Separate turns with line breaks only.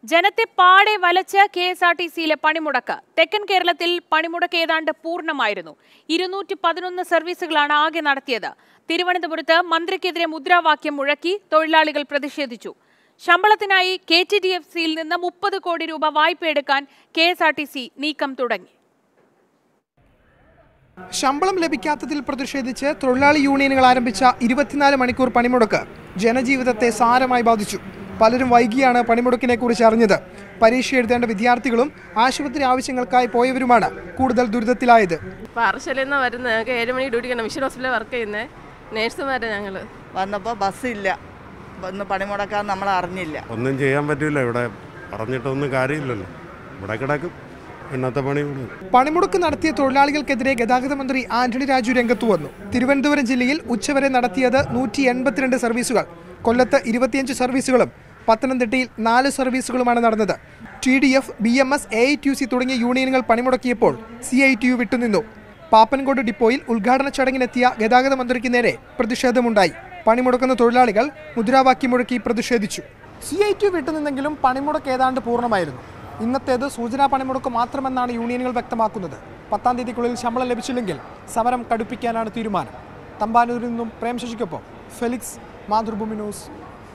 ജനത്തെ പാടെ വലച്ച് കെ എസ് ആർ ടി സിയിലെ പണിമുടക്ക് തെക്കൻ കേരളത്തിൽ പണിമുടക്ക് ഏതാണ്ട് പൂർണ്ണമായിരുന്നു ഇരുന്നൂറ്റി പതിനൊന്ന് സർവീസുകളാണ് ആകെ നടത്തിയത് തിരുവനന്തപുരത്ത് മന്ത്രിക്കെതിരെ മുദ്രാവാക്യം മുഴക്കി തൊഴിലാളികൾ പ്രതിഷേധിച്ചു ശമ്പളത്തിനായി കെ ടി ഡി എഫ് സിയിൽ നിന്ന് മുപ്പത് കോടി രൂപ വായ്പയെടുക്കാൻ K S R T C നീക്കം തുടങ്ങി
ശമ്പളം ലഭിക്കാത്തതിൽ പ്രതിഷേധിച്ച് തൊഴിലാളി യൂണിയനുകൾ ആരംഭിച്ച ഇരുപത്തിനാല് മണിക്കൂർ പണിമുടക്ക് ജനജീവിതത്തെ സാരമായി ബാധിച്ചു പലരും വൈകിയാണ് പണിമുടക്കിനെ കുറിച്ച് അറിഞ്ഞത് പരീക്ഷ എഴുതേണ്ട വിദ്യാർത്ഥികളും ആശുപത്രി ആവശ്യങ്ങൾക്കായി പോയവരുമാണ് കൂടുതൽ ദുരിതത്തിലായത്
പാർശ്വലിൽ നിന്ന് വരുന്നത് ഞങ്ങൾക്ക് ഏഴ് മണി ഡ്യൂട്ടിക്കാണ് മിഷൻ ഹോസ്പിറ്റലിൽ വർക്ക് ചെയ്യുന്നത് നേഴ്സുമാരെ ഞങ്ങൾ
വന്നപ്പോൾ ബസ്സില്ല ഒന്ന് പണിമുടക്കാൻ നമ്മൾ അറിഞ്ഞില്ല
ഒന്നും ചെയ്യാൻ പറ്റില്ല ഇവിടെ പറഞ്ഞിട്ടൊന്നും കാര്യമില്ലല്ലോ ഇവിടെ കിടക്കും ഇന്നത്തെ പണി ഇവിടെ
പണിമുടക്ക് നടത്തിയ തൊഴിലാളികൾക്കെതിരെ ഗതാഗത മന്ത്രി ആന്റണി രാജു രംഗത്തു വന്നു തിരുവനന്തപുരം ജില്ലയിൽ ഉച്ചവരെ നടത്തിയത് നൂറ്റി എൺപത്തിരണ്ട് സർവീസുകൾ കൊല്ലത്ത് ഇരുപത്തിയഞ്ച് സർവീസുകളും പത്തനംതിട്ടയിൽ നാല് സർവീസുകളുമാണ് നടന്നത് T D F B M S A I T U C തുടങ്ങിയ യൂണിയനുകൾ പണിമുടക്കിയപ്പോൾ സി ഐ ടി യു വിട്ടുനിന്നു പാപ്പൻകോട് ഡിപ്പോയിൽ ഉദ്ഘാടന ചടങ്ങിനെത്തിയ ഗതാഗത മന്ത്രിക്ക് നേരെ പ്രതിഷേധമുണ്ടായി പണിമുടക്കുന്ന തൊഴിലാളികൾ മുദ്രാവാക്യം മുഴക്കി പ്രതിഷേധിച്ചു സി ഐ ടി വിട്ടുനിന്നെങ്കിലും പണിമുടക്ക് ഏതാണ്ട് പൂർണ്ണമായിരുന്നു ഇന്നത്തേത് സൂചനാ പണിമുടക്ക് മാത്രമെന്നാണ് യൂണിയനുകൾ വ്യക്തമാക്കുന്നത് പത്താം തീയതിക്കുള്ളിൽ ശമ്പളം ലഭിച്ചില്ലെങ്കിൽ സമരം കടുപ്പിക്കാനാണ് തീരുമാനം തമ്പാനൂരിൽ നിന്നും പ്രേം ശശിക്കൊപ്പം ഫെലിക്സ് മാതൃഭൂമി ന്യൂസ്